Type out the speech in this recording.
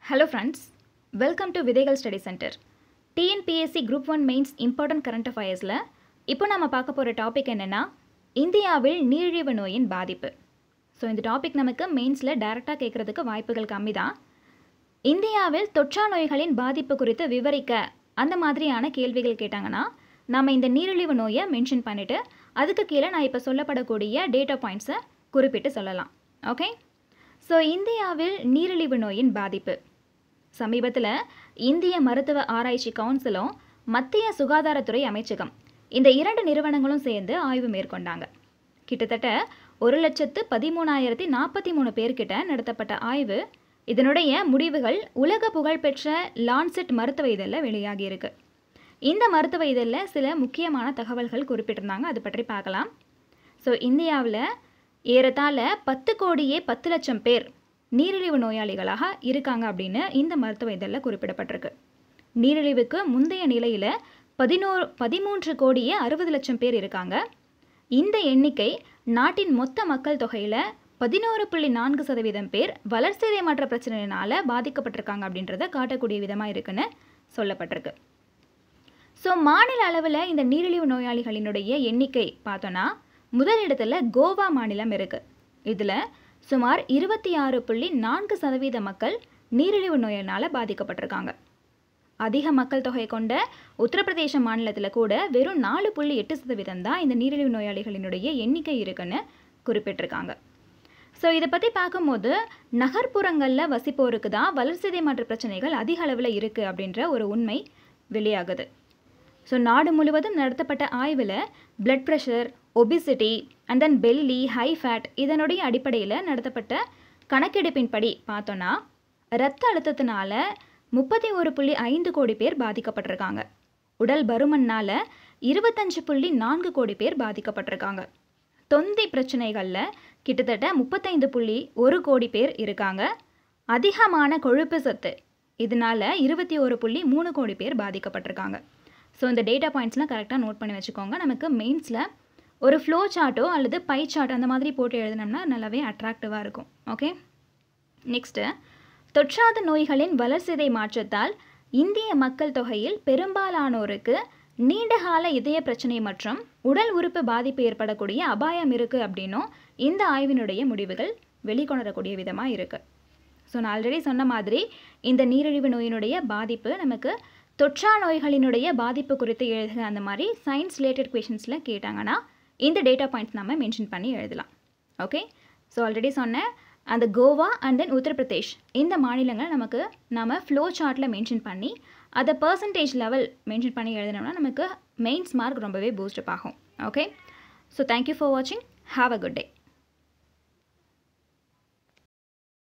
hello friends welcome to விதைகள் study centre TNPSC group one mains important current அஃபயர்ஸில் இப்போ நம்ம பார்க்க போகிற டாபிக் என்னென்னா இந்தியாவில் நீரிழிவு நோயின் பாதிப்பு ஸோ இந்த டாபிக் நமக்கு மெயின்ஸில் டைரெக்டாக கேட்குறதுக்கு வாய்ப்புகள் கம்மி தான் இந்தியாவில் தொற்றா நோய்களின் பாதிப்பு குறித்து விவரிக்க அந்த மாதிரியான கேள்விகள் கேட்டாங்கன்னா நம்ம இந்த நீரிழிவு நோயை மென்ஷன் பண்ணிவிட்டு அதுக்கு கீழே நான் இப்போ சொல்லப்படக்கூடிய டேட்டா பாயிண்ட்ஸை குறிப்பிட்டு சொல்லலாம் ஓகே ஸோ இந்தியாவில் நீரிழிவு நோயின் பாதிப்பு சமீபத்தில் இந்திய மருத்துவ ஆராய்ச்சி கவுன்சிலும் மத்திய சுகாதாரத்துறை அமைச்சகம் இந்த இரண்டு நிறுவனங்களும் சேர்ந்து ஆய்வு மேற்கொண்டாங்க கிட்டத்தட்ட ஒரு லட்சத்து பதிமூணாயிரத்தி நாற்பத்தி மூணு பேர்கிட்ட நடத்தப்பட்ட ஆய்வு இதனுடைய முடிவுகள் உலக புகழ்பெற்ற லான்செட் மருத்துவ இதழில் வெளியாகியிருக்கு இந்த மருத்துவ இதழில் சில முக்கியமான தகவல்கள் குறிப்பிட்டிருந்தாங்க அது பற்றி பார்க்கலாம் ஸோ இந்தியாவில் ஏறத்தாழ பத்து கோடியே பத்து லட்சம் பேர் நீரிழிவு நோயாளிகளாக இருக்காங்க அப்படின்னு இந்த மருத்துவ இதழில் குறிப்பிடப்பட்டிருக்கு நீரிழிவுக்கு முந்தைய நிலையில் பதினோரு பதிமூன்று கோடியே அறுபது லட்சம் பேர் இருக்காங்க இந்த எண்ணிக்கை நாட்டின் மொத்த மக்கள் தொகையில் பதினோரு புள்ளி நான்கு சதவீதம் பேர் வளர்சிதை மாற்ற பிரச்சனையினால் பாதிக்கப்பட்டிருக்காங்க அப்படின்றத காட்டக்கூடிய விதமாக இருக்குன்னு சொல்லப்பட்டிருக்கு ஸோ மாநில அளவில் இந்த நீரிழிவு நோயாளிகளினுடைய எண்ணிக்கை பார்த்தோன்னா முதலிடத்தில் கோவா மாநிலம் இருக்குது இதில் சுமார் இருபத்தி ஆறு புள்ளி நான்கு சதவீத மக்கள் நீரிழிவு நோயினால் பாதிக்கப்பட்டிருக்காங்க அதிக மக்கள் தொகை கொண்ட உத்தரப்பிரதேச மாநிலத்தில் கூட வெறும் நாலு புள்ளி எட்டு சதவீதம் தான் இந்த நீரிழிவு நோயாளிகளினுடைய எண்ணிக்கை இருக்குன்னு குறிப்பிட்டிருக்காங்க ஸோ இதை பற்றி பார்க்கும்போது நகர்ப்புறங்களில் வசிப்போருக்கு தான் வளர்சிதை மாற்ற பிரச்சனைகள் அதிக அளவில் இருக்குது அப்படின்ற ஒரு உண்மை வெளியாகுது ஸோ நாடு முழுவதும் நடத்தப்பட்ட ஆய்வில் blood pressure obesity and then belly high fat இதனுடைய அடிப்படையில் நடத்தப்பட்ட கணக்கெடுப்பின்படி பார்த்தோன்னா இரத்த அழுத்தத்தினால முப்பத்தி ஒரு புள்ளி ஐந்து கோடி பேர் பாதிக்கப்பட்டிருக்காங்க உடல் பருமன்னால் இருபத்தஞ்சு புள்ளி நான்கு கோடி பேர் பாதிக்கப்பட்டிருக்காங்க தொந்தி பிரச்சனைகளில் கிட்டத்தட்ட முப்பத்தைந்து புள்ளி ஒரு கோடி பேர் இருக்காங்க அதிகமான கொழுப்பு சத்து இதனால் இருபத்தி ஒரு புள்ளி மூணு கோடி பேர் பாதிக்கப்பட்டிருக்காங்க ஸோ இந்த டேட்டா பாயிண்ட்ஸ்லாம் கரெக்டாக நோட் பண்ணி வச்சுக்கோங்க நமக்கு மெயின்ஸில் ஒரு ஃப்ளோ சார்ட்டோ அல்லது பை சார்ட் அந்த மாதிரி போட்டு எழுதினோம்னா நல்லாவே அட்ராக்டிவாக இருக்கும் ஓகே நெக்ஸ்ட்டு தொற்றாத நோய்களின் வளர்சிதை மாற்றத்தால் இந்திய மக்கள் தொகையில் பெரும்பாலானோருக்கு நீண்டகால இதய பிரச்சனை மற்றும் உடல் உறுப்பு பாதிப்பு ஏற்படக்கூடிய அபாயம் இருக்குது அப்படின்னும் இந்த ஆய்வினுடைய முடிவுகள் வெளிக்கொணரக்கூடிய விதமாக இருக்குது ஸோ நான் ஆல்ரெடி சொன்ன மாதிரி இந்த நீரிழிவு நோயினுடைய பாதிப்பு நமக்கு தொற்றா நோய்களினுடைய பாதிப்பு குறித்து எழுதுக அந்த மாதிரி சயின்ஸ் ரிலேட்டட் கொஷின்ஸில் கேட்டாங்கன்னா இந்த டேட்டா பாயிண்ட்ஸ் நம்ம மென்ஷன் பண்ணி எழுதலாம் ஓகே ஸோ ஆல்ரெடி சொன்னேன் அந்த கோவா அண்ட் தென் உத்தரப்பிரதேஷ் இந்த மாநிலங்களை நமக்கு நம்ம ஃப்ளோ சார்ட்டில் மென்ஷன் பண்ணி அதை பர்சன்டேஜ் லெவல் மென்ஷன் பண்ணி எழுதினோம்னா நமக்கு மெயின்ஸ் மார்க் ரொம்பவே பூஸ்டப் ஆகும் ஓகே ஸோ தேங்க்யூ ஃபார் வாட்சிங் ஹாவ் அ குட் டே